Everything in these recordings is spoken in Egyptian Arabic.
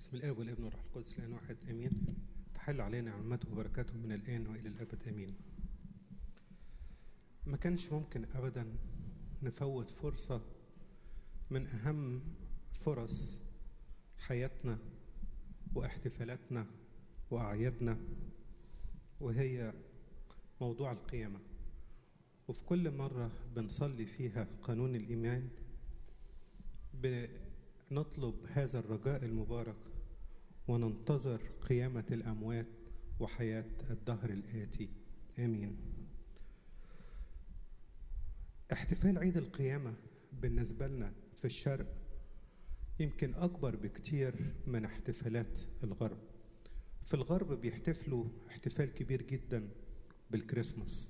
بسم الاب والابن والروح القدس الان واحد امين تحل علينا نعمته وبركاته من الان والى الابد امين ما كانش ممكن ابدا نفوت فرصه من اهم فرص حياتنا واحتفالاتنا واعيادنا وهي موضوع القيامه وفي كل مره بنصلي فيها قانون الايمان بنطلب هذا الرجاء المبارك وننتظر قيامة الأموات وحياة الدهر الآتي آمين احتفال عيد القيامة بالنسبة لنا في الشرق يمكن أكبر بكتير من احتفالات الغرب في الغرب بيحتفلوا احتفال كبير جدا بالكريسماس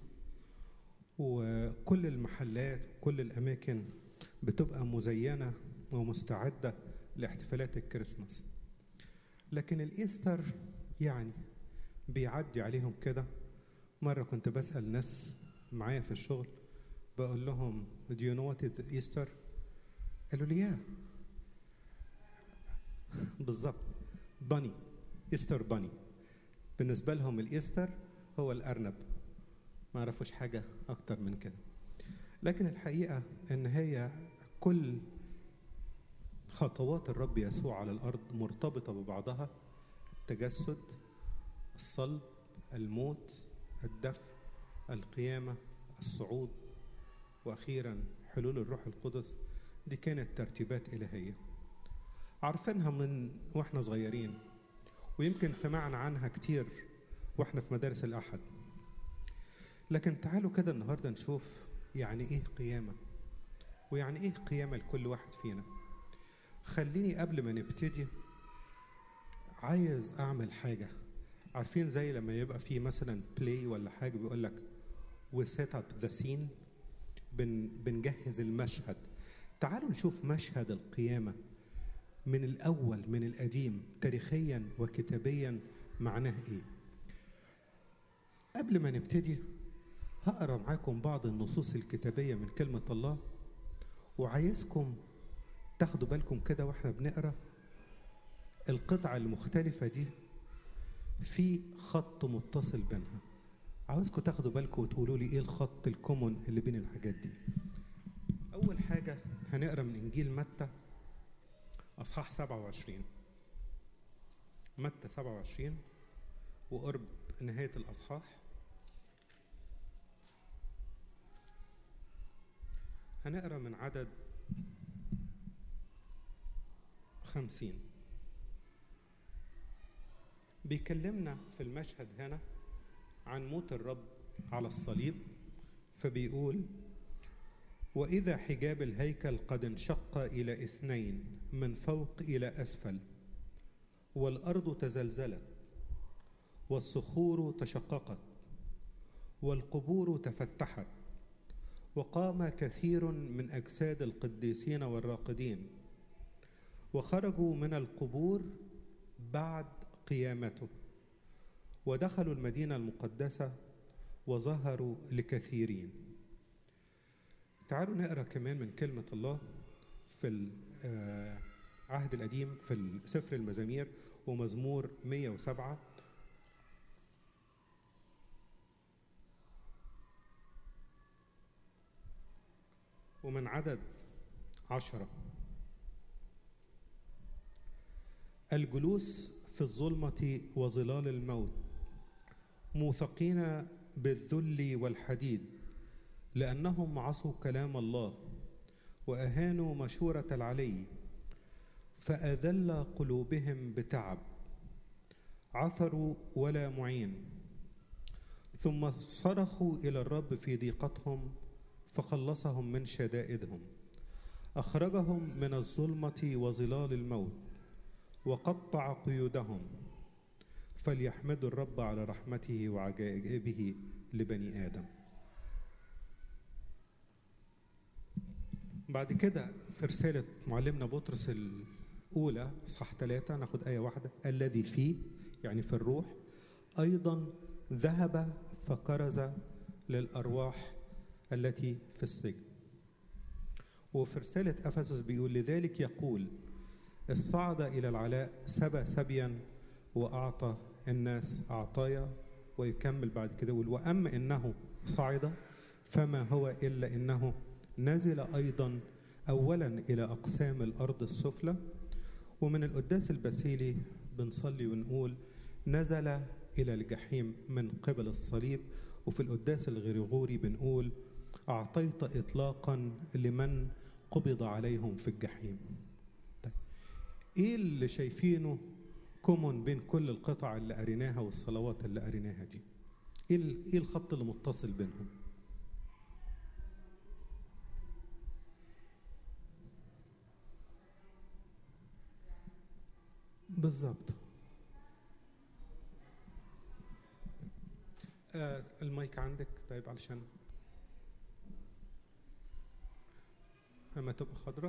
وكل المحلات كل الأماكن بتبقى مزينة ومستعدة لاحتفالات الكريسماس لكن الإيستر يعني بيعدي عليهم كده مرة كنت بسأل ناس معايا في الشغل بقول لهم do you know what is Easter؟ قالوا لي يا بالظبط باني إيستر باني بالنسبة لهم الإيستر هو الأرنب ما يعرفوش حاجة أكتر من كده لكن الحقيقة إن هي كل خطوات الرب يسوع على الأرض مرتبطة ببعضها التجسد الصلب الموت الدفن القيامة الصعود وأخيرا حلول الروح القدس دي كانت ترتيبات إلهية عارفينها من وإحنا صغيرين ويمكن سمعنا عنها كتير وإحنا في مدارس الأحد لكن تعالوا كده النهاردة نشوف يعني إيه قيامة ويعني إيه قيامة لكل واحد فينا خليني قبل ما نبتدي عايز اعمل حاجه عارفين زي لما يبقى في مثلا بلاي ولا حاجه بيقول لك وسيت اب ذا سين بنجهز المشهد تعالوا نشوف مشهد القيامه من الاول من القديم تاريخيا وكتابيا معناه ايه قبل ما نبتدي هقرا معاكم بعض النصوص الكتابيه من كلمه الله وعايزكم تاخدوا بالكم كده واحنا بنقرا القطعة المختلفة دي في خط متصل بينها عاوزكم تاخدوا بالكم وتقولوا لي ايه الخط الكومون اللي بين الحاجات دي أول حاجة هنقرا من إنجيل متى أصحاح 27 متى 27 وقرب نهاية الأصحاح هنقرا من عدد خمسين بيكلمنا في المشهد هنا عن موت الرب على الصليب فبيقول وإذا حجاب الهيكل قد انشق إلى اثنين من فوق إلى أسفل والأرض تزلزلت والصخور تشققت والقبور تفتحت وقام كثير من أجساد القديسين والراقدين وخرجوا من القبور بعد قيامته ودخلوا المدينة المقدسة وظهروا لكثيرين تعالوا نقرا كمان من كلمة الله في العهد القديم في سفر المزامير ومزمور 107 ومن عدد عشرة الجلوس في الظلمة وظلال الموت موثقين بالذل والحديد لأنهم عصوا كلام الله وأهانوا مشورة العلي فأذل قلوبهم بتعب عثروا ولا معين ثم صرخوا إلى الرب في ضيقتهم فخلصهم من شدائدهم أخرجهم من الظلمة وظلال الموت وقطع قيودهم فليحمدوا الرب على رحمته وعجائبه لبني آدم بعد كده في رسالة معلمنا بطرس الأولى أصحاح ثلاثة ناخد آية واحدة الذي فيه يعني في الروح أيضا ذهب فكرز للأرواح التي في السجن وفي رسالة أفسس بيقول لذلك يقول الصعد إلى العلاء سبى سبيا وأعطى الناس عطايا ويكمل بعد كده يقول وأما إنه صعد فما هو إلا إنه نزل أيضا أولا إلى أقسام الأرض السفلى ومن القداس البسيلي بنصلي ونقول نزل إلى الجحيم من قبل الصليب وفي القداس الغريغوري بنقول أعطيت إطلاقا لمن قبض عليهم في الجحيم طيب. إيه اللي شايفينه كومون بين كل القطع اللي قريناها والصلوات اللي قريناها دي إيه إيه الخط اللي متصل بينهم بالظبط آه المايك عندك طيب علشان لما تبقى خضراء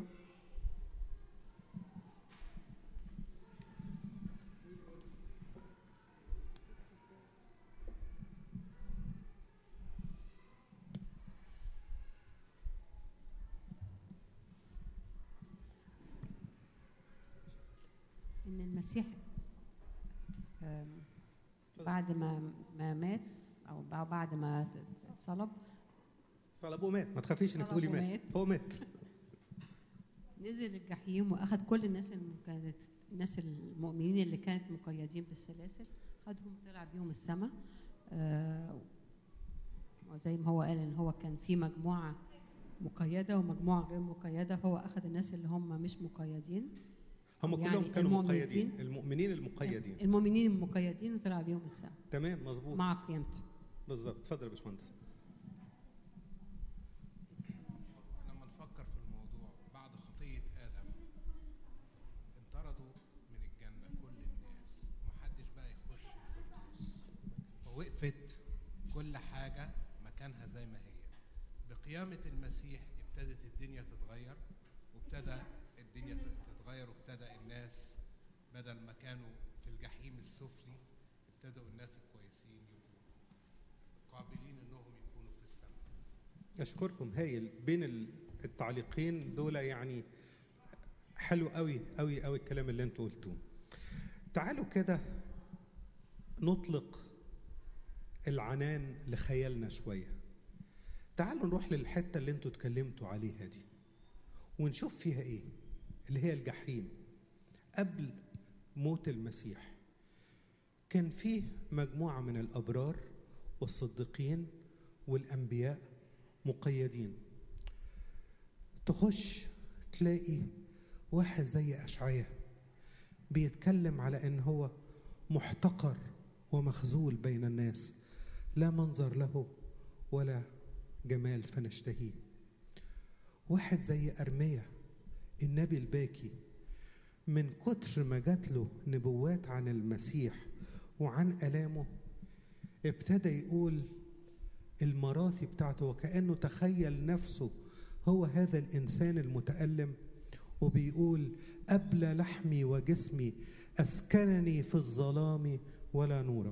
ان المسيح آم، بعد ما ما مات او بع- بعد ما اتصلب صلبوه مات ما تخافيش انك صلبوه تقولي مات مات. هو مات نزل الجحيم واخذ كل الناس اللي كانت الناس المؤمنين اللي كانت مقيدين بالسلاسل خدهم طلع بيهم السماء آه، وزي ما هو قال ان هو كان في مجموعه مقيده ومجموعه غير مقيده هو اخذ الناس اللي هم مش مقيدين هم يعني كلهم كانوا المؤمنين. مقيدين المؤمنين المقيدين المؤمنين المقيدين وطلع بيهم السماء تمام مظبوط مع قيامته بالظبط اتفضل يا باشمهندس لما نفكر في الموضوع بعد خطية آدم انطردوا من الجنة كل الناس ومحدش بقى يخش الفردوس فوقفت كل حاجة مكانها زي ما هي بقيامة المسيح ابتدت الدنيا تتغير وابتدى الدنيا ت- تتغير وابتدى الناس بدل ما كانوا في الجحيم السفلي ابتدوا الناس الكويسين يبقوا قابلين انهم يكونوا في السماء اشكركم هايل بين ال- التعليقين دول يعني حلو قوي قوي قوي الكلام اللي انتوا قلتوه تعالوا كده نطلق العنان لخيالنا شويه تعالوا نروح للحته اللي انتوا اتكلمتوا عليها دي ونشوف فيها ايه اللي هي الجحيم قبل موت المسيح كان فيه مجموعه من الابرار والصديقين والانبياء مقيدين تخش تلاقي واحد زي أشعية بيتكلم على إن هو محتقر ومخذول بين الناس لا منظر له ولا جمال فنشتهيه واحد زي أرمية النبي الباكي من كتر ما جات له نبوات عن المسيح وعن آلامه ابتدى يقول المراثي بتاعته وكأنه تخيل نفسه هو هذا الإنسان المتألم وبيقول أبلى لحمي وجسمي أسكنني في الظلام ولا نور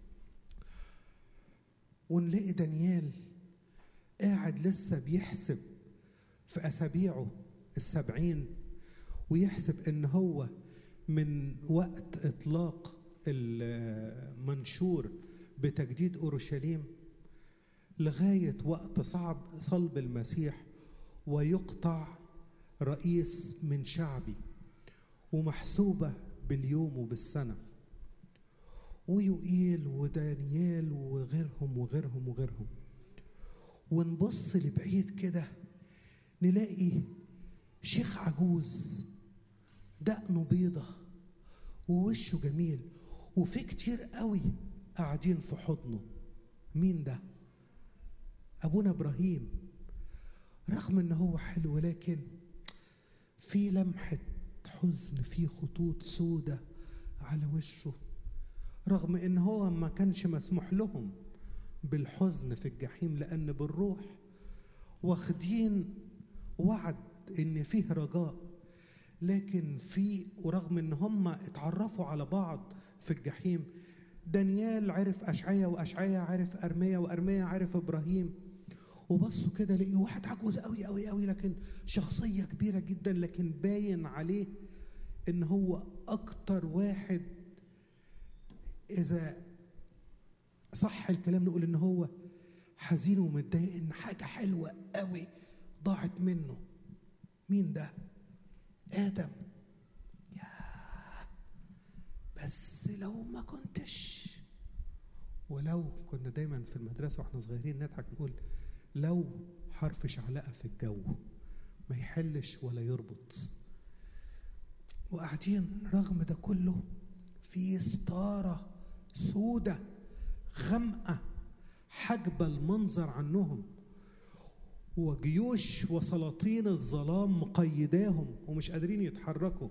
ونلاقي دانيال قاعد لسه بيحسب في أسابيعه السبعين ويحسب إن هو من وقت إطلاق المنشور بتجديد أورشليم لغاية وقت صعب صلب المسيح ويقطع رئيس من شعبي ومحسوبة باليوم وبالسنة ويوئيل ودانيال وغيرهم وغيرهم وغيرهم ونبص لبعيد كده نلاقي شيخ عجوز دقنه بيضة ووشه جميل وفي كتير قوي قاعدين في حضنه مين ده ابونا ابراهيم رغم ان هو حلو ولكن في لمحه حزن في خطوط سودة على وشه رغم ان هو ما كانش مسموح لهم بالحزن في الجحيم لان بالروح واخدين وعد ان فيه رجاء لكن في ورغم ان هم اتعرفوا على بعض في الجحيم دانيال عرف اشعيا واشعيا عرف ارميا وارميا عرف ابراهيم وبصوا كده لقي واحد عجوز قوي قوي قوي لكن شخصيه كبيره جدا لكن باين عليه ان هو اكتر واحد اذا صح الكلام نقول ان هو حزين ومتضايق ان حاجه حلوه قوي ضاعت منه مين ده ادم يا بس لو ما كنتش ولو كنا دايما في المدرسه واحنا صغيرين نضحك نقول لو حرف شعلقه في الجو ما يحلش ولا يربط وقاعدين رغم ده كله في ستاره سودة غامقه حاجبه المنظر عنهم وجيوش وسلاطين الظلام مقيداهم ومش قادرين يتحركوا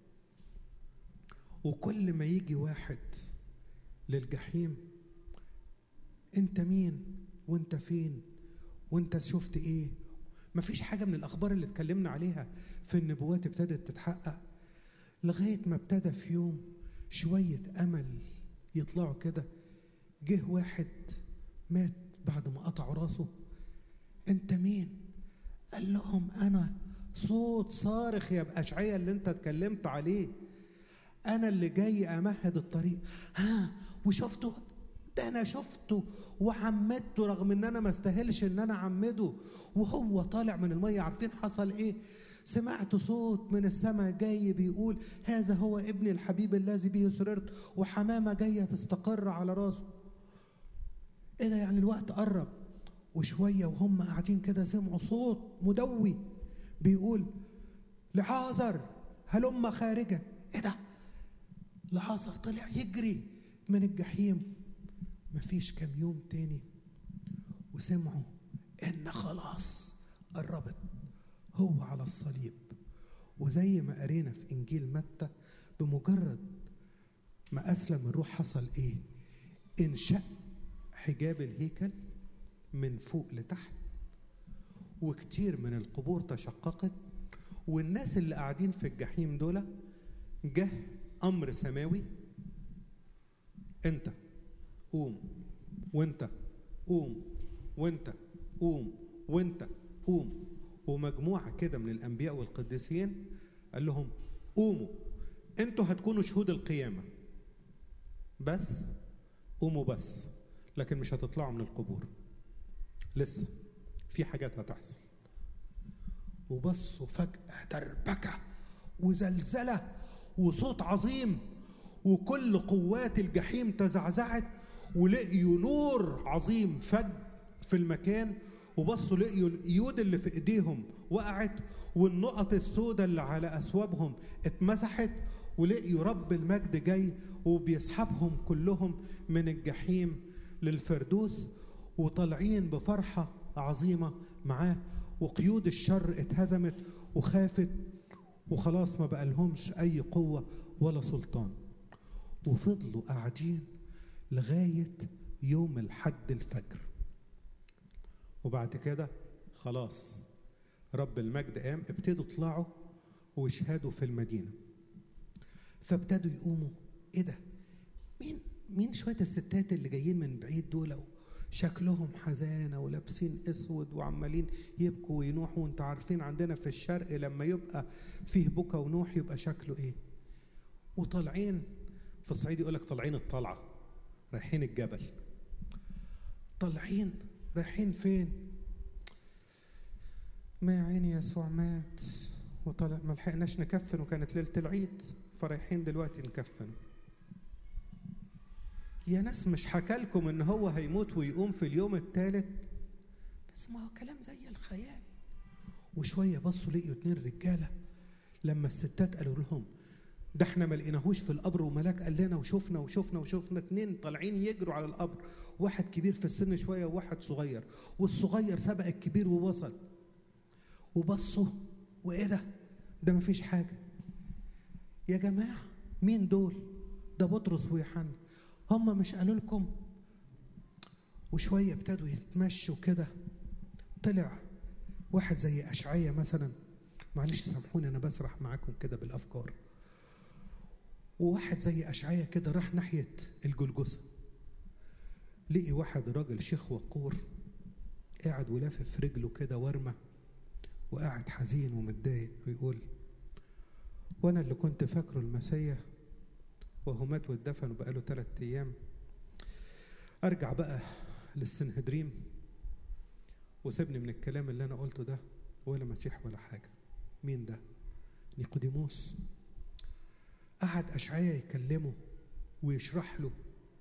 وكل ما يجي واحد للجحيم انت مين وانت فين وانت شفت ايه مفيش حاجه من الاخبار اللي اتكلمنا عليها في النبوات ابتدت تتحقق لغايه ما ابتدى في يوم شويه امل يطلعوا كده جه واحد مات بعد ما قطعوا راسه انت مين قال لهم انا صوت صارخ يا بأشعية اللي انت اتكلمت عليه انا اللي جاي امهد الطريق ها وشفته ده انا شفته وعمدته رغم ان انا ما استاهلش ان انا اعمده وهو طالع من الميه عارفين حصل ايه سمعت صوت من السماء جاي بيقول هذا هو ابني الحبيب الذي به سررت وحمامه جايه تستقر على راسه ايه ده يعني الوقت قرب وشويه وهم قاعدين كده سمعوا صوت مدوي بيقول لعازر هلم خارجا ايه ده لعازر طلع يجري من الجحيم مفيش كام يوم تاني وسمعوا ان خلاص قربت هو على الصليب وزي ما قرينا في انجيل متى بمجرد ما اسلم الروح حصل ايه انشق حجاب الهيكل من فوق لتحت وكتير من القبور تشققت والناس اللي قاعدين في الجحيم دول جه امر سماوي انت قوم وانت قوم وانت قوم وانت قوم ومجموعه كده من الانبياء والقديسين قال لهم قوموا انتوا هتكونوا شهود القيامه بس قوموا بس لكن مش هتطلعوا من القبور لسه في حاجات هتحصل وبصوا فجأة دربكة وزلزلة وصوت عظيم وكل قوات الجحيم تزعزعت ولقيوا نور عظيم فج في المكان وبصوا لقيوا القيود اللي في ايديهم وقعت والنقط السوداء اللي على اثوابهم اتمسحت ولقيوا رب المجد جاي وبيسحبهم كلهم من الجحيم للفردوس وطالعين بفرحة عظيمة معاه وقيود الشر اتهزمت وخافت وخلاص ما بقى لهمش أي قوة ولا سلطان وفضلوا قاعدين لغاية يوم الحد الفجر وبعد كده خلاص رب المجد قام ابتدوا يطلعوا ويشهدوا في المدينة فابتدوا يقوموا ايه ده مين مين شوية الستات اللي جايين من بعيد دول شكلهم حزانة ولابسين اسود وعمالين يبكوا وينوحوا وانت عارفين عندنا في الشرق لما يبقى فيه بكا ونوح يبقى شكله ايه وطالعين في الصعيد يقول لك طالعين الطلعة رايحين الجبل طالعين رايحين فين ما يا عيني يسوع مات وطلع ما لحقناش نكفن وكانت ليلة العيد فرايحين دلوقتي نكفن يا ناس مش حكى لكم ان هو هيموت ويقوم في اليوم الثالث بس ما هو كلام زي الخيال وشويه بصوا لقيوا اتنين رجاله لما الستات قالوا لهم ده احنا ما لقيناهوش في القبر وملاك قال لنا وشفنا وشفنا وشفنا اتنين طالعين يجروا على القبر واحد كبير في السن شويه وواحد صغير والصغير سبق الكبير ووصل وبصوا وايه ده ده مفيش حاجه يا جماعه مين دول ده بطرس ويوحنا هم مش قالوا لكم وشوية ابتدوا يتمشوا كده طلع واحد زي أشعية مثلا معلش سامحوني أنا بسرح معاكم كده بالأفكار وواحد زي أشعية كده راح ناحية الجلجسة لقي واحد راجل شيخ وقور قاعد ولافف رجله كده ورمة وقاعد حزين ومتضايق ويقول وانا اللي كنت فاكره المسيح وهو مات واتدفن وبقاله ثلاثة ايام ارجع بقى للسنهدريم وسيبني من الكلام اللي انا قلته ده ولا مسيح ولا حاجه مين ده نيقوديموس قعد اشعياء يكلمه ويشرح له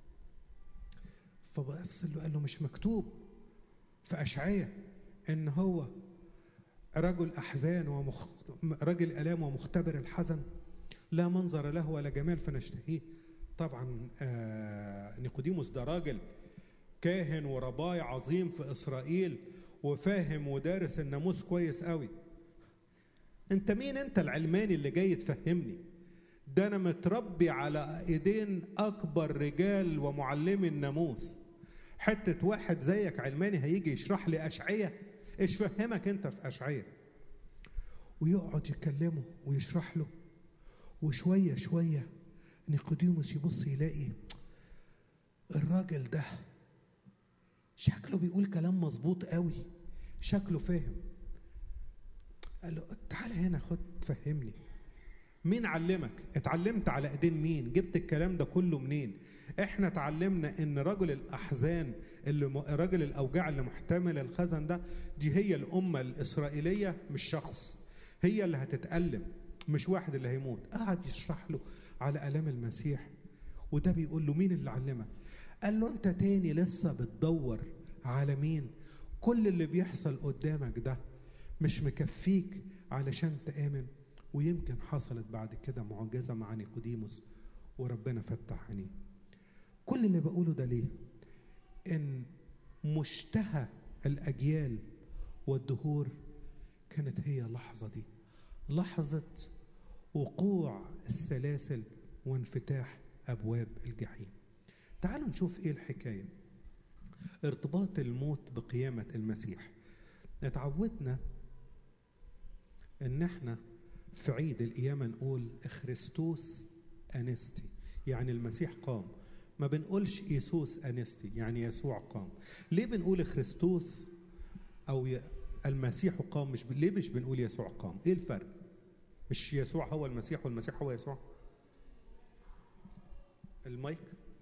فبص له قال له مش مكتوب في اشعياء ان هو رجل احزان ومخ... رجل الام ومختبر الحزن لا منظر له ولا جمال فنشتهيه طبعا آه نيقوديموس ده راجل كاهن ورباي عظيم في اسرائيل وفاهم ودارس الناموس كويس قوي انت مين انت العلماني اللي جاي تفهمني ده انا متربي على ايدين اكبر رجال ومعلمي الناموس حته واحد زيك علماني هيجي يشرح لي اشعيه ايش فهمك انت في اشعيه ويقعد يكلمه ويشرح له وشويه شويه نيقوديموس يبص يلاقي الراجل ده شكله بيقول كلام مظبوط قوي شكله فاهم قال له تعالى هنا خد فهمني مين علمك اتعلمت على ايدين مين جبت الكلام ده كله منين احنا اتعلمنا ان رجل الاحزان اللي م... رجل الاوجاع اللي محتمل الخزن ده دي هي الامه الاسرائيليه مش شخص هي اللي هتتالم مش واحد اللي هيموت قعد يشرح له على الام المسيح وده بيقول له مين اللي علمك قال له انت تاني لسه بتدور على مين كل اللي بيحصل قدامك ده مش مكفيك علشان تآمن ويمكن حصلت بعد كده معجزة مع نيقوديموس وربنا فتح عينيه كل اللي بقوله ده ليه ان مشتهى الاجيال والدهور كانت هي اللحظه دي لحظه وقوع السلاسل وانفتاح ابواب الجحيم تعالوا نشوف ايه الحكايه ارتباط الموت بقيامه المسيح اتعودنا ان احنا في عيد القيامه نقول خريستوس انستي يعني المسيح قام ما بنقولش ايسوس انستي يعني يسوع قام ليه بنقول خريستوس او ي... المسيح قام مش ب... ليه مش بنقول يسوع قام ايه الفرق مش يسوع هو المسيح والمسيح هو يسوع المايك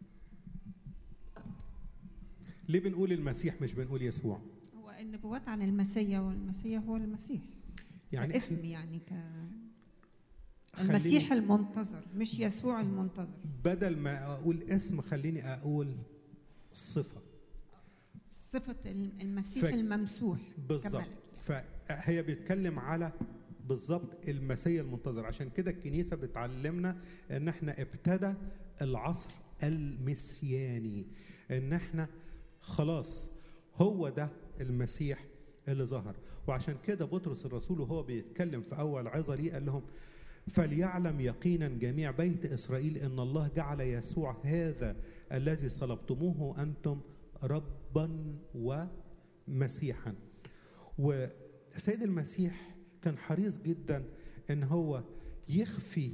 ليه بنقول المسيح مش بنقول يسوع هو النبوات عن المسيا والمسيا هو المسيح يعني اسم يعني ك خليني- المسيح المنتظر مش يسوع المنتظر بدل ما اقول اسم خليني اقول صفه صفة المسيح فك- الممسوح بالظبط كملك. فهي بيتكلم على بالظبط المسيا المنتظر عشان كده الكنيسه بتعلمنا ان احنا ابتدى العصر المسياني ان احنا خلاص هو ده المسيح اللي ظهر وعشان كده بطرس الرسول وهو بيتكلم في اول عظه ليه قال لهم فليعلم يقينا جميع بيت اسرائيل ان الله جعل يسوع هذا الذي صلبتموه انتم ربا ومسيحا والسيد المسيح كان حريص جدا ان هو يخفي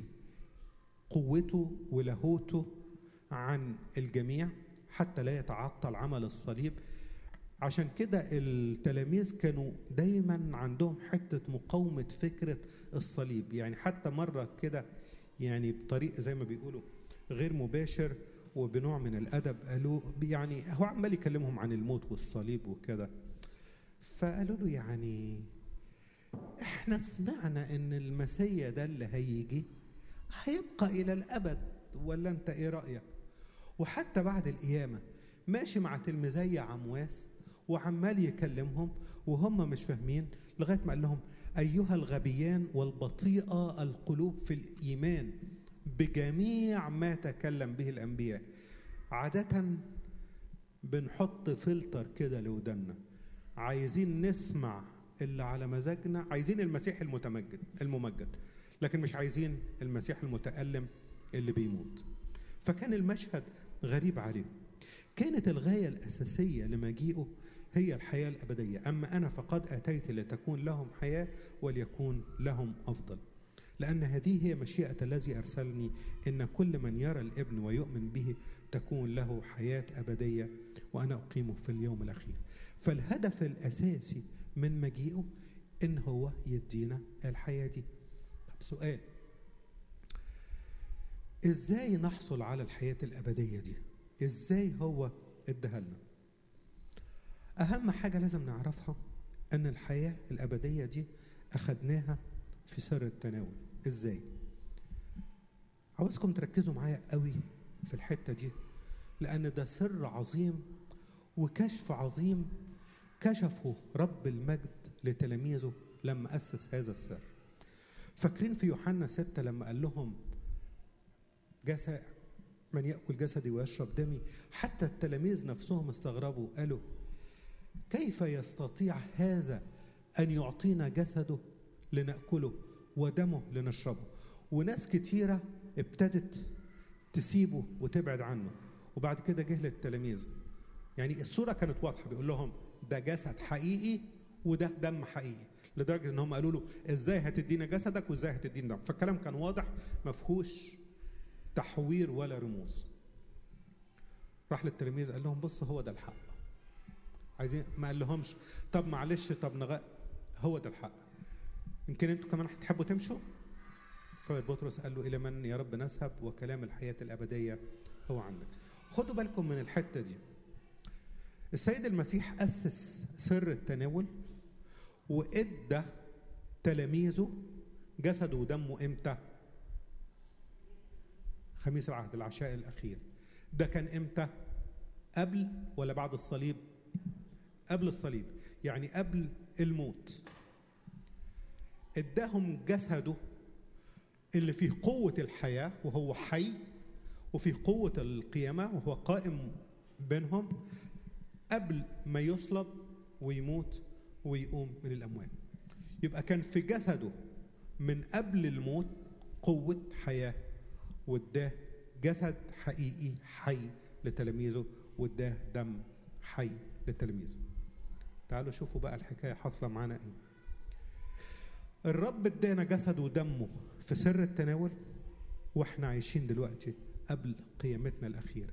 قوته ولاهوته عن الجميع حتى لا يتعطل عمل الصليب عشان كده التلاميذ كانوا دايما عندهم حته مقاومه فكره الصليب يعني حتى مره كده يعني بطريقه زي ما بيقولوا غير مباشر وبنوع من الادب قالوا يعني هو عمال يكلمهم عن الموت والصليب وكده فقالوا له يعني احنا سمعنا ان المسيا ده اللي هيجي هيبقى الى الابد ولا انت ايه رايك وحتى بعد القيامه ماشي مع تلميذي عمواس وعمال يكلمهم وهم مش فاهمين لغايه ما قال لهم ايها الغبيان والبطيئه القلوب في الايمان بجميع ما تكلم به الانبياء عاده بنحط فلتر كده لودنا عايزين نسمع اللي على مزاجنا عايزين المسيح المتمجد الممجد لكن مش عايزين المسيح المتألم اللي بيموت فكان المشهد غريب عليهم كانت الغاية الأساسية لمجيئه هي الحياة الأبدية أما أنا فقد أتيت لتكون لهم حياة وليكون لهم أفضل لأن هذه هي مشيئة الذي أرسلني إن كل من يرى الابن ويؤمن به تكون له حياة أبدية وأنا أقيمه في اليوم الأخير فالهدف الأساسي من مجيئه إن هو يدينا الحياة دي طب سؤال ازاي نحصل على الحياه الابديه دي ازاي هو اداها لنا اهم حاجه لازم نعرفها ان الحياه الابديه دي اخدناها في سر التناول ازاي عاوزكم تركزوا معايا قوي في الحته دي لان ده سر عظيم وكشف عظيم كشفه رب المجد لتلاميذه لما اسس هذا السر فاكرين في يوحنا ستة لما قال لهم جسد من يأكل جسدي ويشرب دمي حتى التلاميذ نفسهم استغربوا قالوا كيف يستطيع هذا أن يعطينا جسده لنأكله ودمه لنشربه وناس كتيرة ابتدت تسيبه وتبعد عنه وبعد كده جه للتلاميذ يعني الصورة كانت واضحة بيقول لهم ده جسد حقيقي وده دم حقيقي لدرجة ان هم قالوا له ازاي هتدينا جسدك وازاي هتدينا دم فالكلام كان واضح ما فيهوش تحوير ولا رموز راح للتلاميذ قال لهم بص هو ده الحق عايزين ما قال لهمش طب معلش طب نغ... هو ده الحق يمكن انتوا كمان هتحبوا تمشوا فبطرس قال له الى من يا رب نذهب وكلام الحياه الابديه هو عندك خدوا بالكم من الحته دي السيد المسيح اسس سر التناول وادى تلاميذه جسده ودمه امتى خميس العهد العشاء الاخير ده كان امتى قبل ولا بعد الصليب قبل الصليب يعني قبل الموت اداهم جسده اللي فيه قوة الحياة وهو حي وفيه قوة القيامة وهو قائم بينهم قبل ما يصلب ويموت ويقوم من الأموات يبقى كان في جسده من قبل الموت قوة حياة واداه جسد حقيقي حي لتلاميذه واداه دم حي لتلاميذه تعالوا شوفوا بقى الحكاية حاصلة معانا ايه الرب ادانا جسد ودمه في سر التناول واحنا عايشين دلوقتي قبل قيامتنا الأخيرة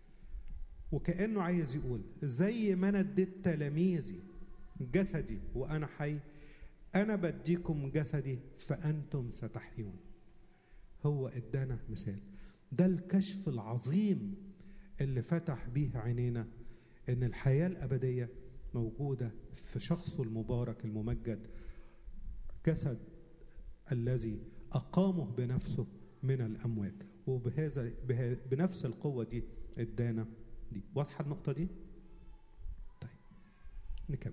وكأنه عايز يقول زي ما أنا اديت تلاميذي جسدي وأنا حي أنا بديكم جسدي فأنتم ستحيون هو ادانا مثال ده الكشف العظيم اللي فتح بيه عينينا ان الحياه الابديه موجوده في شخصه المبارك الممجد جسد الذي اقامه بنفسه من الاموات وبهذا به- بنفس القوه دي ادانا دي واضحه النقطه دي طيب نكمل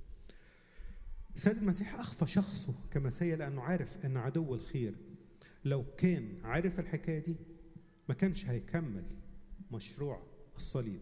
السيد المسيح اخفى شخصه كمسيا لانه عارف ان عدو الخير لو كان عارف الحكايه دي ما كانش هيكمل مشروع الصليب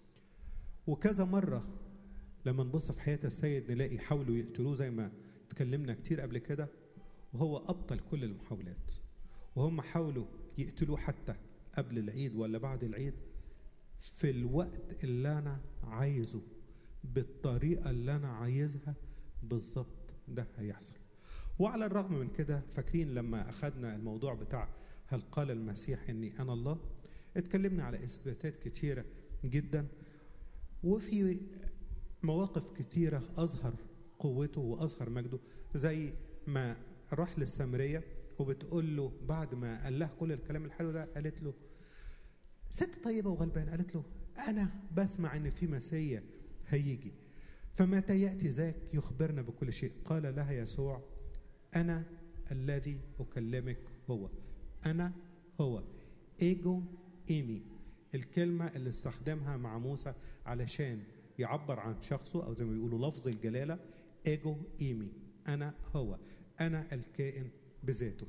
وكذا مره لما نبص في حياه السيد نلاقي حاولوا يقتلوه زي ما اتكلمنا كتير قبل كده وهو ابطل كل المحاولات وهم حاولوا يقتلوه حتى قبل العيد ولا بعد العيد في الوقت اللي انا عايزه بالطريقه اللي انا عايزها بالظبط ده هيحصل وعلى الرغم من كده فاكرين لما اخذنا الموضوع بتاع هل قال المسيح اني انا الله اتكلمنا على اثباتات كتيره جدا وفي مواقف كتيره اظهر قوته واظهر مجده زي ما راح للسامريه وبتقول له بعد ما قال لها كل الكلام الحلو ده قالت له ست طيبه وغلبانه قالت له انا بسمع ان في مسيا هيجي فمتى ياتي ذاك يخبرنا بكل شيء قال لها يسوع انا الذي اكلمك هو انا هو ايجو ايمي الكلمه اللي استخدمها مع موسى علشان يعبر عن شخصه او زي ما بيقولوا لفظ الجلاله ايجو ايمي انا هو انا الكائن بذاته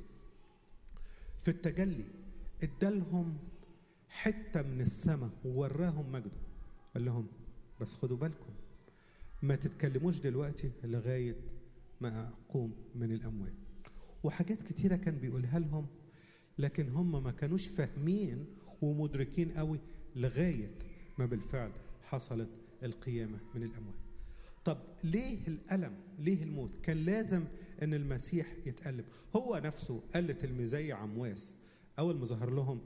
في التجلي ادالهم حته من السماء ووراهم مجده قال لهم بس خدوا بالكم ما تتكلموش دلوقتي لغايه ما اقوم من الاموات وحاجات كتيره كان بيقولها لهم لكن هم ما كانوش فاهمين ومدركين قوي لغايه ما بالفعل حصلت القيامه من الاموات طب ليه الالم ليه الموت كان لازم ان المسيح يتالم هو نفسه قال لتلميذي عمواس اول ما ظهر لهم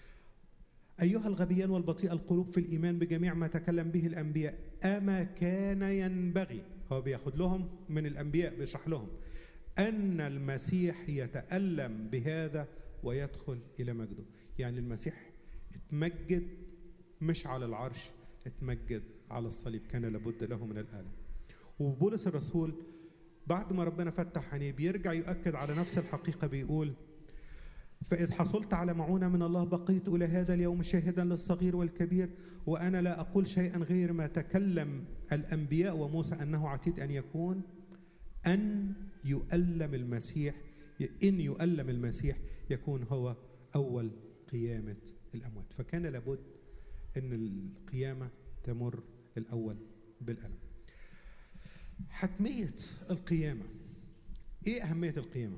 أيها الغبيان والبطيء القلوب في الإيمان بجميع ما تكلم به الأنبياء أما كان ينبغي هو بياخد لهم من الأنبياء بيشرح لهم أن المسيح يتألم بهذا ويدخل إلى مجده يعني المسيح اتمجد مش على العرش اتمجد على الصليب كان لابد له من الالم وبولس الرسول بعد ما ربنا فتح عينيه بيرجع يؤكد على نفس الحقيقه بيقول فإذ حصلت على معونة من الله بقيت إلى هذا اليوم شاهدا للصغير والكبير وأنا لا أقول شيئا غير ما تكلم الأنبياء وموسى أنه عتيد أن يكون أن يؤلم المسيح إن يؤلم المسيح يكون هو أول قيامة الأموات فكان لابد أن القيامة تمر الأول بالألم حتمية القيامة إيه أهمية القيامة؟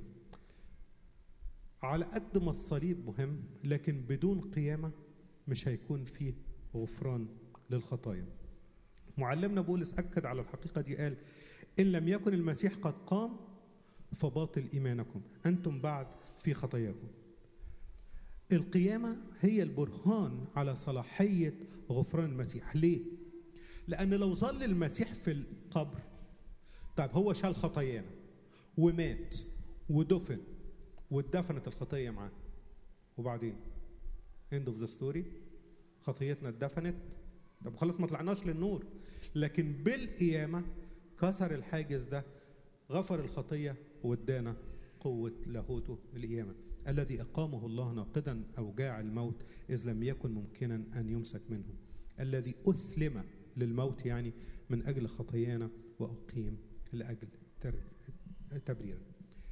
على قد ما الصليب مهم لكن بدون قيامة مش هيكون فيه غفران للخطايا معلمنا بولس أكد على الحقيقة دي قال إن لم يكن المسيح قد قام فباطل إيمانكم أنتم بعد في خطاياكم القيامة هي البرهان على صلاحية غفران المسيح ليه؟ لأن لو ظل المسيح في القبر طيب هو شال خطايانا ومات ودفن واتدفنت الخطية معاه وبعدين end of the story خطيتنا اتدفنت طب خلاص ما طلعناش للنور لكن بالقيامة كسر الحاجز ده غفر الخطية وادانا قوة لاهوته القيامة الذي أقامه الله ناقدا أوجاع الموت إذ لم يكن ممكنا أن يمسك منه الذي أسلم للموت يعني من أجل خطايانا وأقيم لأجل تبريرا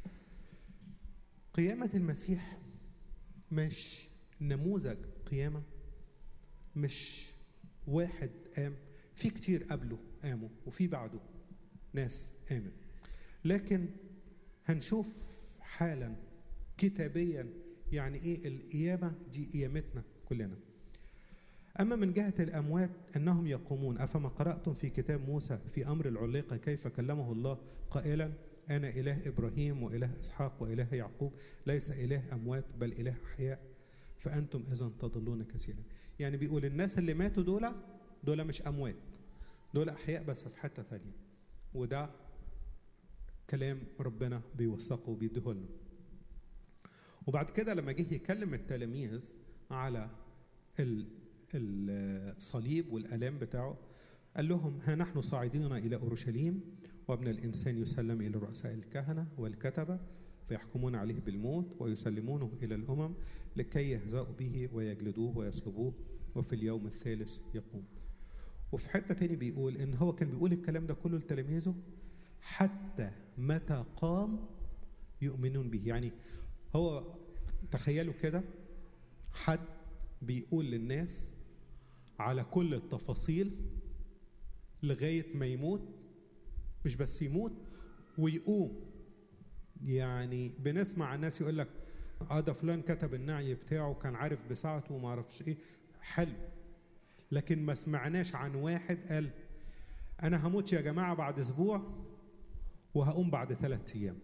قيامة المسيح مش نموذج قيامة مش واحد قام في كتير قبله قاموا وفي بعده ناس قامت لكن هنشوف حالا كتابيا يعني ايه القيامة دي قيامتنا كلنا أما من جهة الأموات أنهم يقومون أفما قرأتم في كتاب موسى في أمر العليقة كيف كلمه الله قائلا أنا إله إبراهيم وإله إسحاق وإله يعقوب ليس إله أموات بل إله أحياء فأنتم إذا تضلون كثيرا يعني بيقول الناس اللي ماتوا دول دول مش أموات دول أحياء بس في حتة ثانية وده كلام ربنا بيوثقه وبيديه لنا وبعد كده لما جه يكلم التلاميذ على الصليب والآلام بتاعه قال لهم ها نحن صاعدين إلى أورشليم وابن الإنسان يسلم إلى رؤساء الكهنة والكتبة فيحكمون عليه بالموت ويسلمونه إلى الأمم لكي يهزأوا به ويجلدوه ويصلبوه وفي اليوم الثالث يقوم وفي حتة تاني بيقول إن هو كان بيقول الكلام ده كله لتلاميذه حتى متى قام يؤمنون به يعني هو تخيلوا كده حد بيقول للناس على كل التفاصيل لغاية ما يموت مش بس يموت ويقوم يعني بنسمع الناس يقول لك اه ده فلان كتب النعي بتاعه كان عارف بساعته وما اعرفش ايه حلو لكن ما سمعناش عن واحد قال انا هموت يا جماعه بعد اسبوع وهقوم بعد ثلاث ايام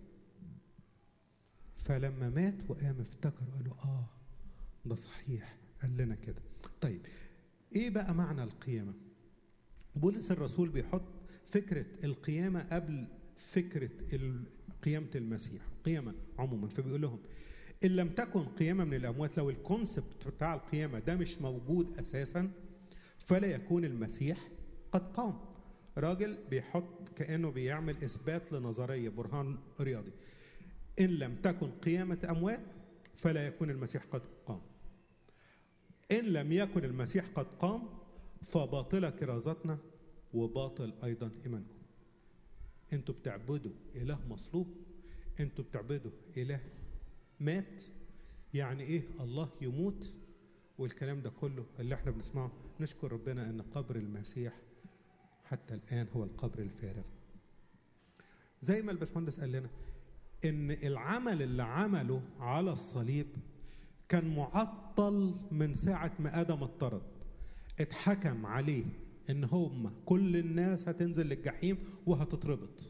فلما مات وقام افتكر قالوا اه ده صحيح قال لنا كده طيب ايه بقى معنى القيامه بولس الرسول بيحط فكره القيامه قبل فكره قيامه المسيح قيامه عموما فبيقول لهم ان لم تكن قيامه من الاموات لو الكونسبت بتاع القيامه ده مش موجود اساسا فلا يكون المسيح قد قام راجل بيحط كانه بيعمل اثبات لنظريه برهان رياضي ان لم تكن قيامه اموات فلا يكون المسيح قد قام ان لم يكن المسيح قد قام فباطله كرازتنا وباطل ايضا ايمانكم انتوا بتعبدوا اله مصلوب انتوا بتعبدوا اله مات يعني ايه الله يموت والكلام ده كله اللي احنا بنسمعه نشكر ربنا ان قبر المسيح حتى الان هو القبر الفارغ زي ما الباشمهندس قال لنا ان العمل اللي عمله على الصليب كان معطل من ساعة ما آدم اتطرد اتحكم عليه ان هم كل الناس هتنزل للجحيم وهتتربط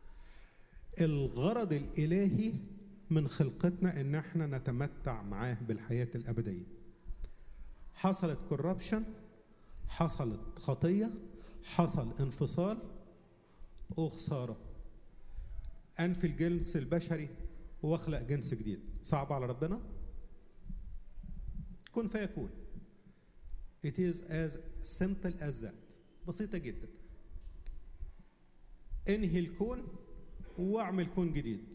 الغرض الالهي من خلقتنا ان احنا نتمتع معاه بالحياه الابديه حصلت كوربشن حصلت خطيه حصل انفصال وخساره انفي الجنس البشري واخلق جنس جديد صعب على ربنا كن فيكون it is as simple as that بسيطة جدا انهي الكون واعمل كون جديد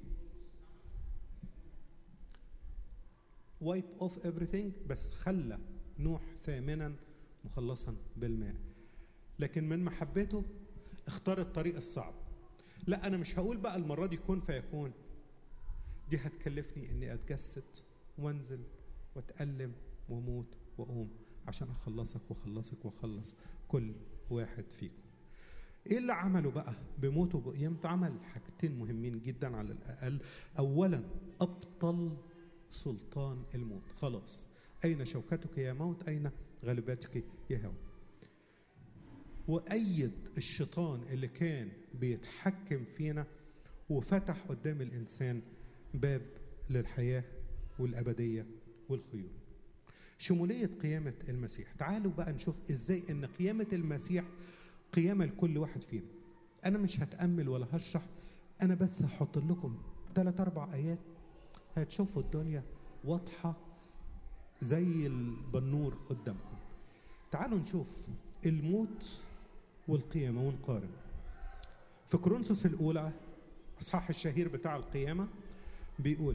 wipe off everything بس خلى نوح ثامنا مخلصا بالماء لكن من محبته اختار الطريق الصعب لا انا مش هقول بقى المره دي كن فيكون دي هتكلفني اني اتجسد وانزل واتالم واموت واقوم عشان اخلصك واخلصك واخلص كل واحد فيكم ايه اللي عمله بقى بموته وبقيامته عمل حاجتين مهمين جدا على الاقل اولا ابطل سلطان الموت خلاص اين شوكتك يا موت اين غلبتك يا هوى وايد الشيطان اللي كان بيتحكم فينا وفتح قدام الانسان باب للحياه والابديه والخيول شموليه قيامه المسيح تعالوا بقى نشوف ازاي ان قيامه المسيح قيامه لكل واحد فينا انا مش هتامل ولا هشرح انا بس هحط لكم ثلاث اربع ايات هتشوفوا الدنيا واضحه زي البنور قدامكم تعالوا نشوف الموت والقيامة ونقارن في كورنثوس الأولى أصحاح الشهير بتاع القيامة بيقول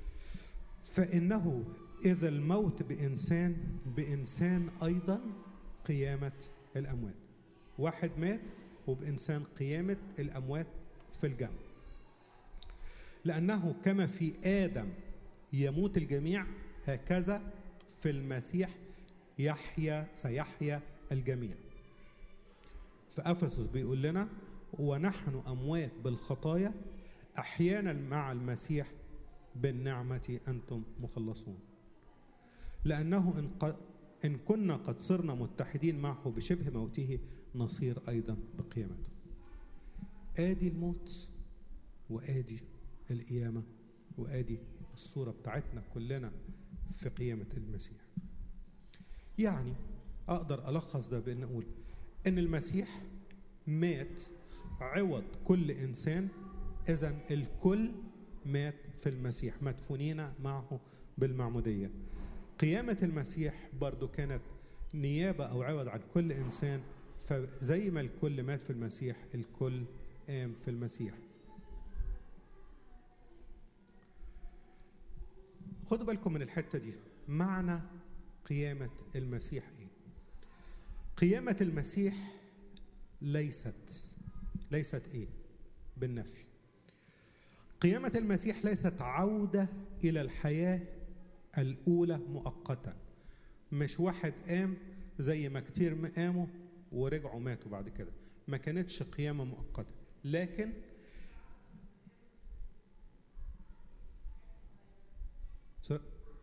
فإنه إذا الموت بإنسان بإنسان أيضا قيامة الأموات واحد مات وبإنسان قيامة الأموات في الجنة لأنه كما في آدم يموت الجميع هكذا في المسيح يحيا سيحيا الجميع في افسس بيقول لنا ونحن اموات بالخطايا احيانا مع المسيح بالنعمه انتم مخلصون لانه ان ق- ان كنا قد صرنا متحدين معه بشبه موته نصير ايضا بقيامته ادي الموت وادي القيامه وادي الصوره بتاعتنا كلنا في قيامه المسيح يعني اقدر الخص ده بان اقول ان المسيح مات عوض كل انسان اذا الكل مات في المسيح مدفونين معه بالمعموديه قيامه المسيح برضو كانت نيابه او عوض عن كل انسان فزي ما الكل مات في المسيح الكل قام في المسيح خدوا بالكم من الحته دي معنى قيامه المسيح ايه قيامة المسيح ليست ليست ايه؟ بالنفي. قيامة المسيح ليست عودة إلى الحياة الأولى مؤقتا. مش واحد قام زي ما كتير ما قاموا ورجعوا ماتوا بعد كده. ما كانتش قيامة مؤقتة، لكن س-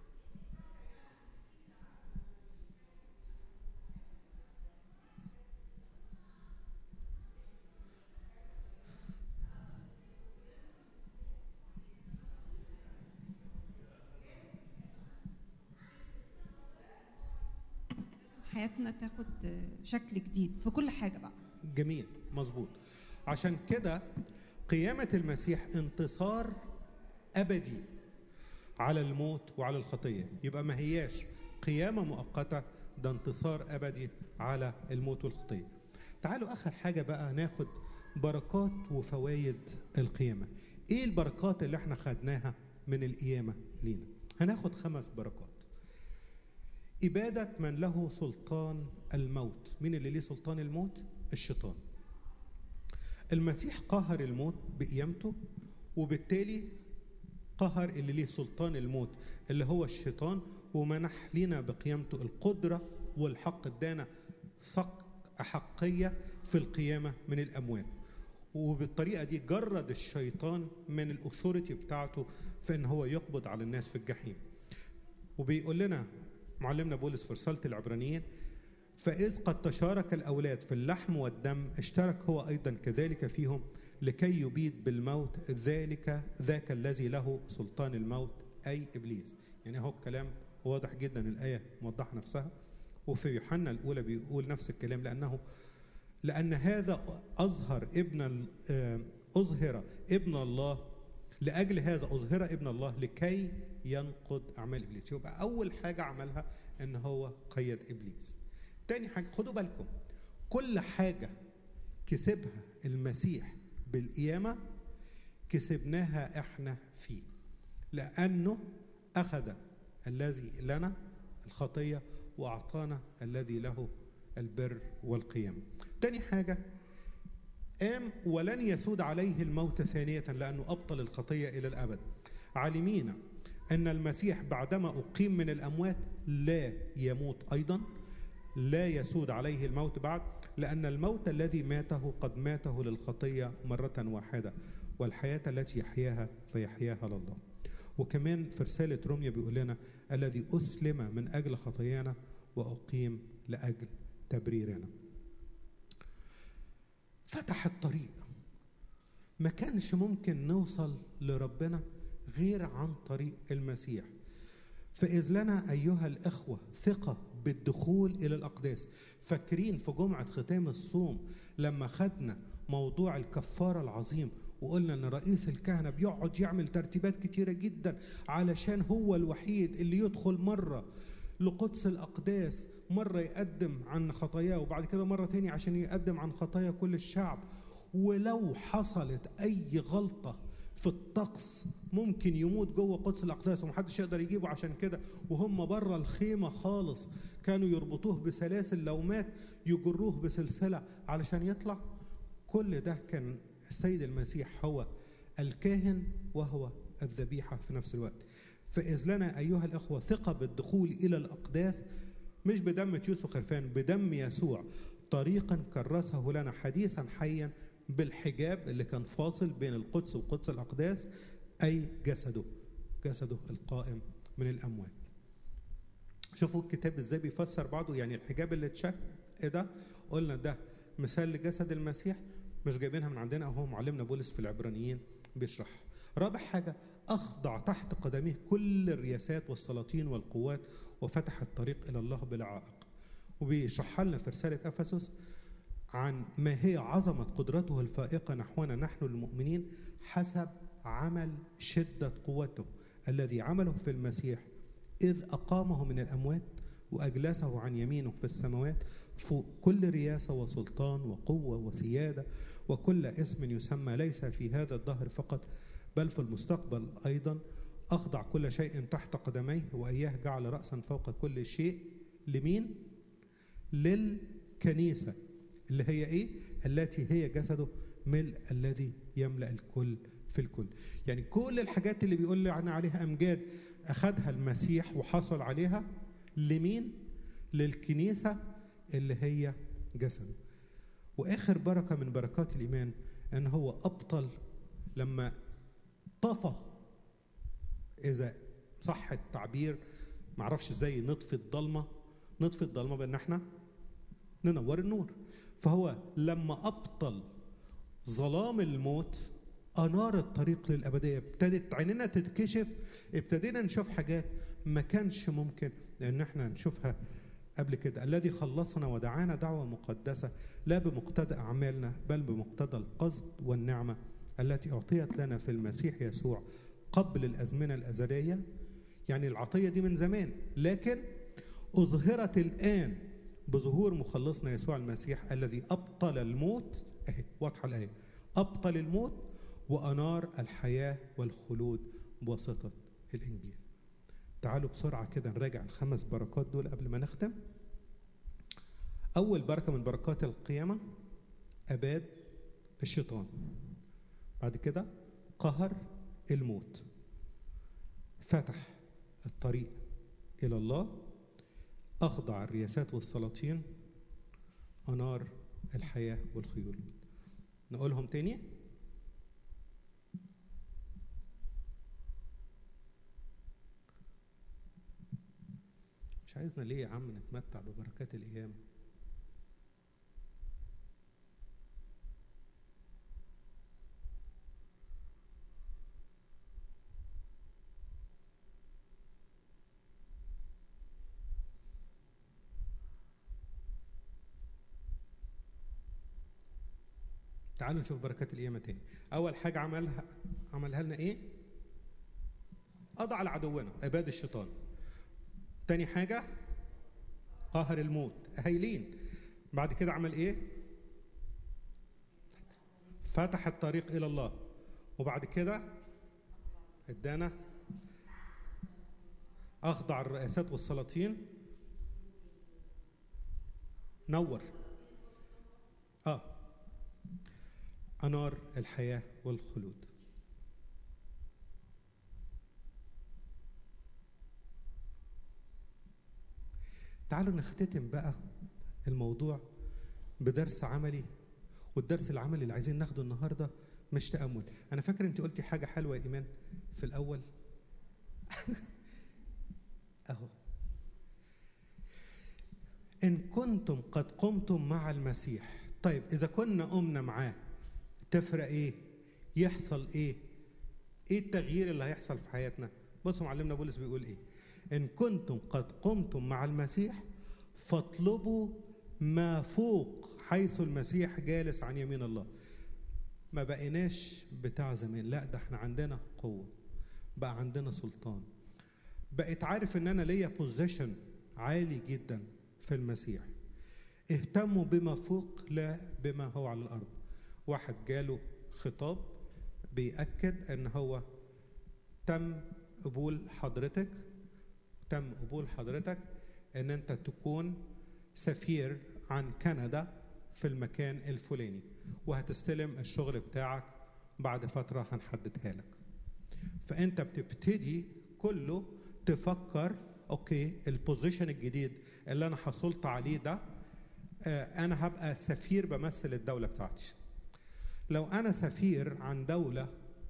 حياتنا تاخد شكل جديد في كل حاجه بقى جميل مظبوط عشان كده قيامة المسيح انتصار أبدي على الموت وعلى الخطية يبقى ما هياش قيامة مؤقتة ده انتصار أبدي على الموت والخطية تعالوا آخر حاجة بقى ناخد بركات وفوائد القيامة إيه البركات اللي احنا خدناها من القيامة لينا هناخد خمس بركات إبادة من له سلطان الموت مين اللي ليه سلطان الموت؟ الشيطان المسيح قهر الموت بقيامته وبالتالي قهر اللي ليه سلطان الموت اللي هو الشيطان ومنح لنا بقيامته القدرة والحق ادانا صق أحقية في القيامة من الأموات وبالطريقة دي جرد الشيطان من الأثوريتي بتاعته في إن هو يقبض على الناس في الجحيم وبيقول لنا معلمنا بولس في رسالة العبرانيين فإذ قد تشارك الأولاد في اللحم والدم اشترك هو أيضا كذلك فيهم لكي يبيد بالموت ذلك ذاك الذي له سلطان الموت أي إبليس يعني هو الكلام واضح جدا الآية موضحة نفسها وفي يوحنا الأولى بيقول نفس الكلام لأنه لأن هذا أظهر ابن ال- آه، أظهر ابن الله لاجل هذا اظهر ابن الله لكي ينقض اعمال ابليس يبقى اول حاجه عملها ان هو قيد ابليس تاني حاجه خدوا بالكم كل حاجه كسبها المسيح بالقيامه كسبناها احنا فيه لانه اخذ الذي لنا الخطيه واعطانا الذي له البر والقيام تاني حاجه قام ولن يسود عليه الموت ثانية لأنه أبطل الخطية إلى الأبد عالمين أن المسيح بعدما أقيم من الأموات لا يموت أيضا لا يسود عليه الموت بعد لأن الموت الذي ماته قد ماته للخطية مرة واحدة والحياة التي يحياها فيحياها لله وكمان في رسالة روميا بيقول لنا الذي أسلم من أجل خطايانا وأقيم لأجل تبريرنا فتح الطريق ما كانش ممكن نوصل لربنا غير عن طريق المسيح فإذ لنا أيها الإخوة ثقة بالدخول إلى الأقداس فاكرين في جمعة ختام الصوم لما خدنا موضوع الكفارة العظيم وقلنا ان رئيس الكهنة بيقعد يعمل ترتيبات كتيرة جدا علشان هو الوحيد اللي يدخل مرة لقدس الأقداس مرة يقدم عن خطاياه وبعد كده مرة تاني عشان يقدم عن خطايا كل الشعب ولو حصلت أي غلطة في الطقس ممكن يموت جوه قدس الأقداس ومحدش يقدر يجيبه عشان كده وهم بره الخيمة خالص كانوا يربطوه بسلاسل لو مات يجروه بسلسلة علشان يطلع كل ده كان السيد المسيح هو الكاهن وهو الذبيحة في نفس الوقت فإذ لنا أيها الأخوة ثقة بالدخول إلى الأقداس مش بدم تيوس وخرفان بدم يسوع طريقا كرسه لنا حديثا حيا بالحجاب اللي كان فاصل بين القدس وقدس الأقداس أي جسده جسده القائم من الأموات شوفوا الكتاب ازاي بيفسر بعضه يعني الحجاب اللي اتشق ده قلنا ده مثال لجسد المسيح مش جايبينها من عندنا اهو معلمنا بولس في العبرانيين بيشرح رابع حاجة أخضع تحت قدميه كل الرياسات والسلاطين والقوات وفتح الطريق إلى الله بلا عائق وبيشرح لنا في رسالة أفسس عن ما هي عظمة قدرته الفائقة نحونا نحن المؤمنين حسب عمل شدة قوته الذي عمله في المسيح إذ أقامه من الأموات وأجلسه عن يمينه في السماوات فوق كل رياسة وسلطان وقوة وسيادة وكل اسم يسمى ليس في هذا الدهر فقط بل في المستقبل أيضا أخضع كل شيء تحت قدميه وإياه جعل رأسا فوق كل شيء لمين؟ للكنيسة اللي هي إيه؟ التي هي جسده ملء الذي يملأ الكل في الكل يعني كل الحاجات اللي بيقول لنا عليها أمجاد أخذها المسيح وحصل عليها لمين؟ للكنيسة اللي هي جسده واخر بركه من بركات الايمان ان هو ابطل لما طفى اذا صح التعبير معرفش ازاي نطفي الضلمه نطفي الضلمه بان احنا ننور النور فهو لما ابطل ظلام الموت انار الطريق للابديه ابتدت عيننا تتكشف ابتدينا نشوف حاجات ما كانش ممكن ان احنا نشوفها قبل كده الذي خلصنا ودعانا دعوة مقدسة لا بمقتضى أعمالنا بل بمقتضى القصد والنعمة التي أعطيت لنا في المسيح يسوع قبل الأزمنة الأزلية يعني العطية دي من زمان لكن أظهرت الآن بظهور مخلصنا يسوع المسيح الذي أبطل الموت أهي واضحة الآية أبطل الموت وأنار الحياة والخلود بواسطة الإنجيل تعالوا بسرعة كده نراجع الخمس بركات دول قبل ما نختم أول بركة من بركات القيامة أباد الشيطان بعد كده قهر الموت فتح الطريق إلى الله أخضع الرياسات والسلاطين أنار الحياة والخيول نقولهم تاني مش عايزنا ليه يا عم نتمتع ببركات القيامة تعالوا نشوف بركات القيامة تاني أول حاجة عملها عملها لنا إيه؟ قضى على عدونا عباد الشيطان تاني حاجة قهر الموت هايلين بعد كده عمل إيه؟ فتح الطريق إلى الله وبعد كده ادانا أخضع الرئاسات والسلاطين نور اه انار الحياه والخلود تعالوا نختتم بقى الموضوع بدرس عملي والدرس العملي اللي عايزين ناخده النهارده مش تامل انا فاكر انت قلتي حاجه حلوه يا ايمان في الاول اهو إن كنتم قد قمتم مع المسيح طيب إذا كنا قمنا معاه تفرق إيه؟ يحصل إيه؟ إيه التغيير اللي هيحصل في حياتنا؟ بصوا معلمنا بولس بيقول إيه؟ إن كنتم قد قمتم مع المسيح فاطلبوا ما فوق حيث المسيح جالس عن يمين الله ما بقيناش بتاع زمان لا ده احنا عندنا قوة بقى عندنا سلطان بقيت عارف ان انا ليا بوزيشن عالي جدا في المسيح اهتموا بما فوق لا بما هو على الارض واحد جاله خطاب بيأكد ان هو تم قبول حضرتك تم قبول حضرتك ان انت تكون سفير عن كندا في المكان الفلاني وهتستلم الشغل بتاعك بعد فترة هنحددها لك فانت بتبتدي كله تفكر اوكي البوزيشن الجديد اللي انا حصلت عليه ده آه انا هبقى سفير بمثل الدوله بتاعتي لو انا سفير عن دوله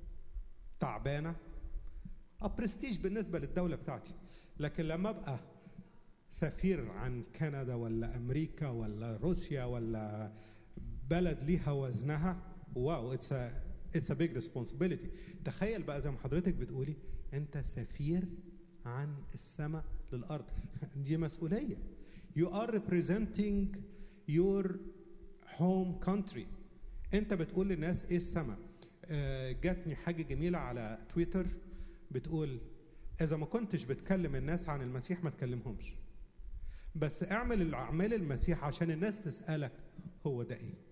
تعبانه برستيج بالنسبه للدوله بتاعتي لكن لما ابقى سفير عن كندا ولا امريكا ولا روسيا ولا بلد ليها وزنها واو اتس اتس ا بيج ريسبونسبيلتي تخيل بقى زي ما حضرتك بتقولي انت سفير عن السماء للارض دي مسؤوليه you are representing your home country انت بتقول للناس ايه السماء آه جاتني حاجه جميله على تويتر بتقول اذا ما كنتش بتكلم الناس عن المسيح ما تكلمهمش بس اعمل الاعمال المسيح عشان الناس تسالك هو ده ايه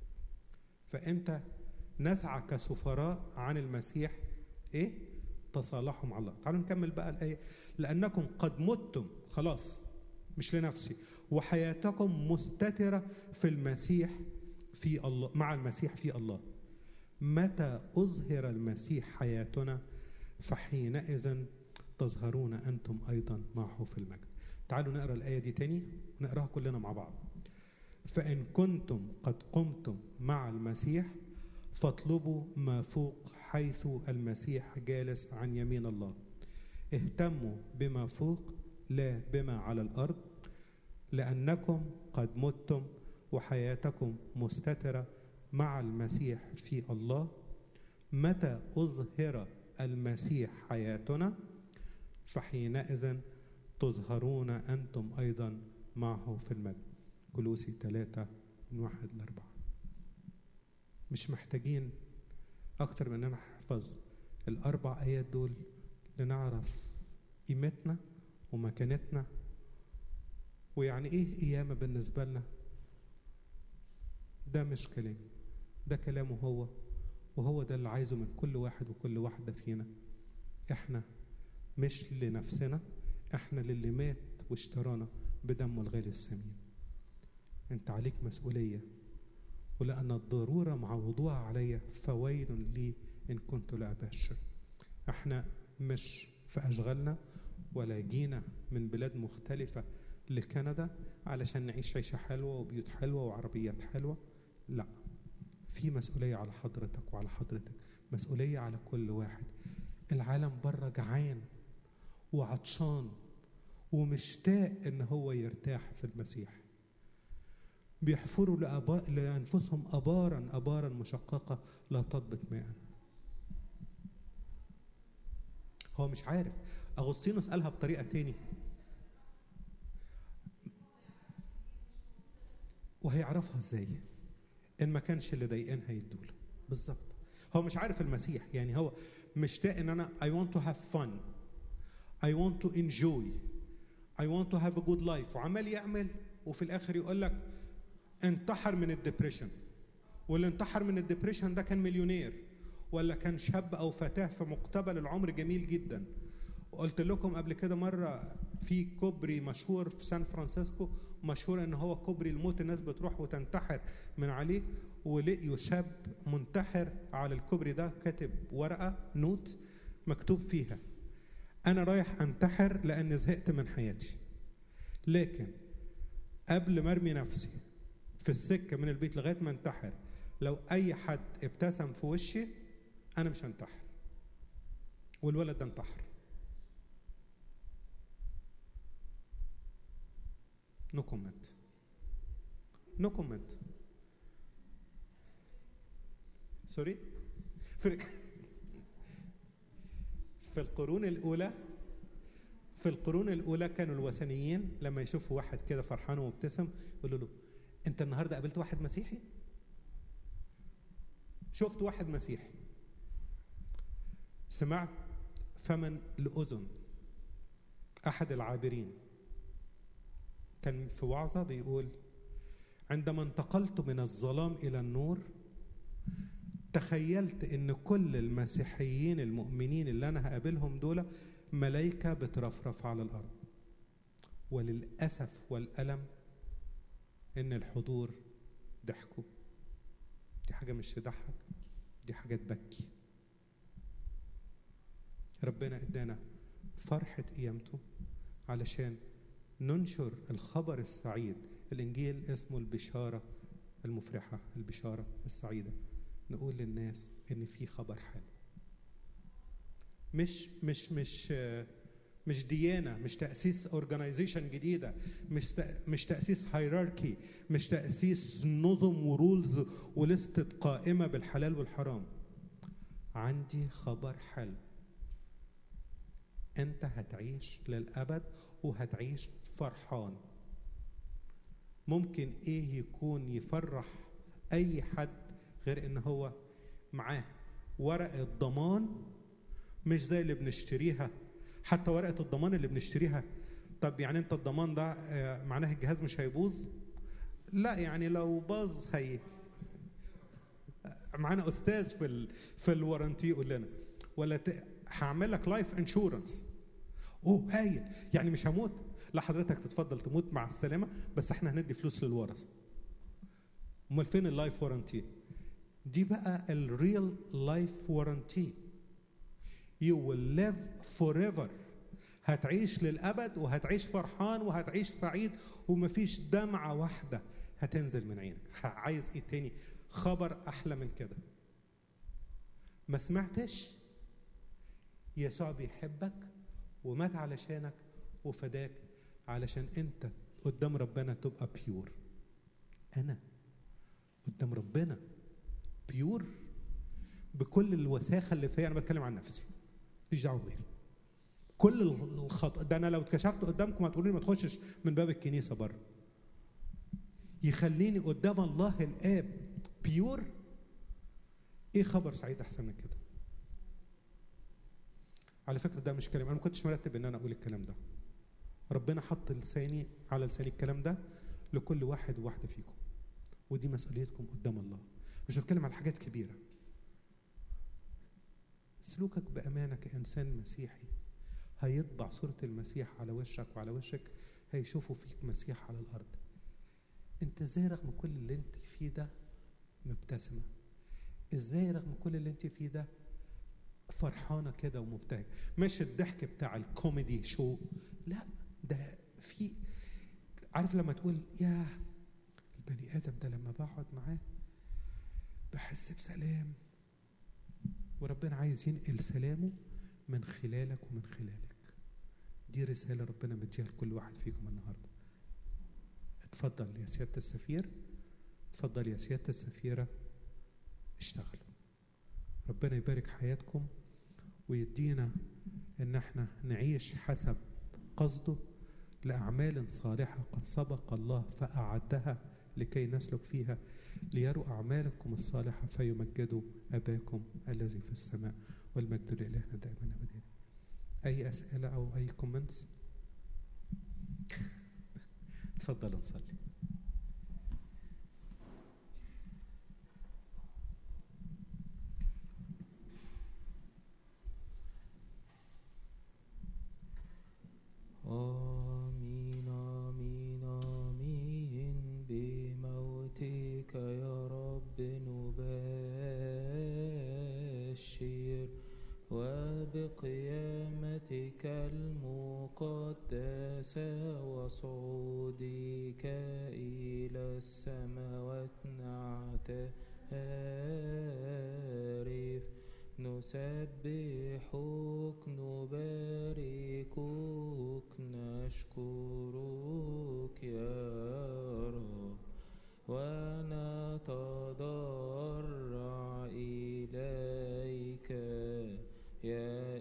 فانت نسعى كسفراء عن المسيح ايه تصالحوا مع الله تعالوا نكمل بقى الآية لأنكم قد متم خلاص مش لنفسي وحياتكم مستترة في المسيح في الله مع المسيح في الله متى أظهر المسيح حياتنا فحينئذ تظهرون أنتم أيضا معه في المجد تعالوا نقرأ الآية دي تاني ونقراها كلنا مع بعض فإن كنتم قد قمتم مع المسيح فاطلبوا ما فوق حيث المسيح جالس عن يمين الله اهتموا بما فوق لا بما على الارض لانكم قد متم وحياتكم مستتره مع المسيح في الله متى اظهر المسيح حياتنا فحينئذ تظهرون انتم ايضا معه في المجد كلوسي ثلاثة من واحد لأربعة مش محتاجين أكتر من أن نحفظ الأربع آيات دول لنعرف قيمتنا ومكانتنا ويعني إيه قيامة بالنسبة لنا ده مش كلام ده كلامه هو وهو ده اللي عايزه من كل واحد وكل واحدة فينا إحنا مش لنفسنا إحنا للي مات واشترانا بدمه الغالي الثمين أنت عليك مسؤولية ولأن الضرورة معوضوها عليا فويل لي إن كنت لا أبشر احنا مش في أشغالنا ولا جينا من بلاد مختلفة لكندا علشان نعيش عيشة حلوة وبيوت حلوة وعربيات حلوة لا في مسؤولية على حضرتك وعلى حضرتك مسؤولية على كل واحد العالم بره جعان وعطشان ومشتاق ان هو يرتاح في المسيح بيحفروا لأبا... لأنفسهم أبارا أبارا مشققة لا تضبط ماء هو مش عارف أغسطينوس قالها بطريقة تاني وهيعرفها ازاي ان ما كانش اللي ضايقين هيدوله بالظبط هو مش عارف المسيح يعني هو مشتاق ان انا I want to have fun I want to enjoy I want to have a good life وعمال يعمل وفي الاخر يقول لك انتحر من الدبريشن واللي انتحر من الدبريشن ده كان مليونير ولا كان شاب او فتاه في مقتبل العمر جميل جدا وقلت لكم قبل كده مره في كوبري مشهور في سان فرانسيسكو مشهور ان هو كوبري الموت الناس بتروح وتنتحر من عليه ولقيوا شاب منتحر على الكوبري ده كاتب ورقه نوت مكتوب فيها انا رايح انتحر لان زهقت من حياتي لكن قبل ما ارمي نفسي في السكه من البيت لغايه ما انتحر لو اي حد ابتسم في وشي انا مش هنتحر والولد ده انتحر نو كومنت نو كومنت سوري في في القرون الاولى في القرون الاولى كانوا الوثنيين لما يشوفوا واحد كده فرحان ومبتسم يقولوا له انت النهارده قابلت واحد مسيحي شفت واحد مسيحي سمعت فمن لأذن أحد العابرين كان في وعظة بيقول عندما انتقلت من الظلام إلى النور تخيلت ان كل المسيحيين المؤمنين اللي انا هقابلهم دول ملائكه بترفرف على الارض وللاسف والالم ان الحضور ضحكوا دي حاجه مش تضحك دي حاجه تبكي ربنا ادانا فرحه قيامته علشان ننشر الخبر السعيد الانجيل اسمه البشاره المفرحه البشاره السعيده نقول للناس ان في خبر حلو مش مش مش مش ديانه مش تاسيس اورجانيزيشن جديده مش مش تاسيس هيراركي مش تاسيس نظم ورولز ولستة قائمه بالحلال والحرام عندي خبر حلو انت هتعيش للابد وهتعيش فرحان ممكن ايه يكون يفرح اي حد غير ان هو معاه ورقه ضمان مش زي اللي بنشتريها حتى ورقه الضمان اللي بنشتريها طب يعني انت الضمان ده معناه الجهاز مش هيبوظ لا يعني لو باظ هي معانا استاذ في ال... في الورنتي يقول لنا ولا ت... هعمل لك لايف انشورنس اوه هايل يعني مش هموت لا حضرتك تتفضل تموت مع السلامه بس احنا هندي فلوس للورثه امال فين اللايف وارنتي دي بقى الريل لايف وارنتي you will live forever هتعيش للأبد وهتعيش فرحان وهتعيش سعيد ومفيش دمعة واحدة هتنزل من عينك عايز ايه تاني خبر أحلى من كده ما سمعتش يسوع بيحبك ومات علشانك وفداك علشان انت قدام ربنا تبقى بيور انا قدام ربنا بيور بكل الوساخه اللي فيا انا بتكلم عن نفسي ماليش دعوه بغيري كل الخط ده انا لو اتكشفت قدامكم هتقولوا لي ما تخشش من باب الكنيسه بره يخليني قدام الله الاب بيور ايه خبر سعيد احسن من كده على فكره ده مش كلام انا ما كنتش مرتب ان انا اقول الكلام ده ربنا حط لساني على لساني الكلام ده لكل واحد وواحده فيكم ودي مسؤوليتكم قدام الله مش بتكلم على حاجات كبيره سلوكك بامانه كانسان مسيحي هيطبع صوره المسيح على وشك وعلى وشك هيشوفوا فيك مسيح على الارض انت ازاي رغم كل اللي انت فيه ده مبتسمه ازاي رغم كل اللي انت فيه ده فرحانه كده ومبتهجه مش الضحك بتاع الكوميدي شو لا ده في عارف لما تقول يا البني ادم ده لما بقعد معاه بحس بسلام وربنا عايز ينقل سلامه من خلالك ومن خلالك دي رسالة ربنا مديها لكل واحد فيكم النهاردة اتفضل يا سيادة السفير اتفضل يا سيادة السفيرة اشتغلوا ربنا يبارك حياتكم ويدينا ان احنا نعيش حسب قصده لأعمال صالحة قد سبق الله فأعدها لكي نسلك فيها ليروا أعمالكم الصالحة فيمجدوا أباكم الذي في السماء والمجد لإلهنا دائما أبدا أي أسئلة أو أي كومنتس تفضلوا نصلي آمين آمين آمين بموتك يا رب نبشر وبقيامتك المقدسة وصعودك إلى السماوات نعترف نسبحك نباركك نشكرك يا رب ونتضرع إليك يا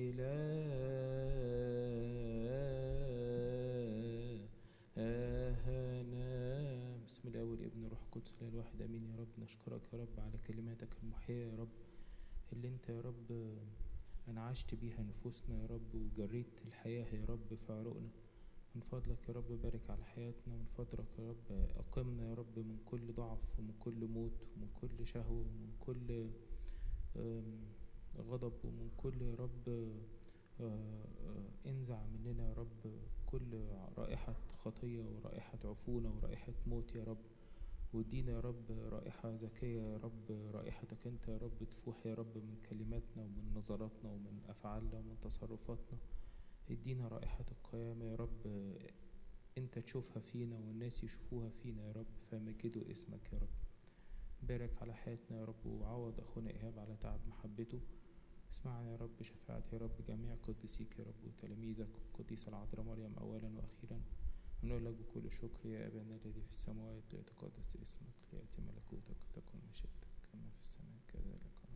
إلهنا بسم الله والابن والروح القدس الإله الواحد امين يا رب نشكرك يا رب على كلماتك المحية يا رب اللي انت يا رب انعشت بيها نفوسنا يا رب وجريت الحياة يا رب في عروقنا من فضلك يا رب بارك على حياتنا من فضلك يا رب أقمنا يا رب من كل ضعف ومن كل موت ومن كل شهوة ومن كل آم، غضب ومن كل يا رب آه، آه، انزع مننا يا رب كل رائحة خطية ورائحة عفونة ورائحة موت يا رب وادينا يا رب رائحة ذكية يا رب رائحتك انت يا رب تفوح يا رب من كلماتنا ومن نظراتنا ومن أفعالنا ومن تصرفاتنا ادينا رائحة القيامة يا رب انت تشوفها فينا والناس يشوفوها فينا يا رب فمجدوا اسمك يا رب بارك على حياتنا يا رب وعوض أخونا إيهاب على تعب محبته اسمعنا يا رب شفاعة يا رب جميع قديسيك يا رب وتلاميذك والقديسة العذراء مريم أولا وأخيرا ونقول لك بكل شكر يا أبانا الذي في السماوات ليتقدس اسمك ليأتي ملكوتك تكن مشيئتك كما في السماء كذلك على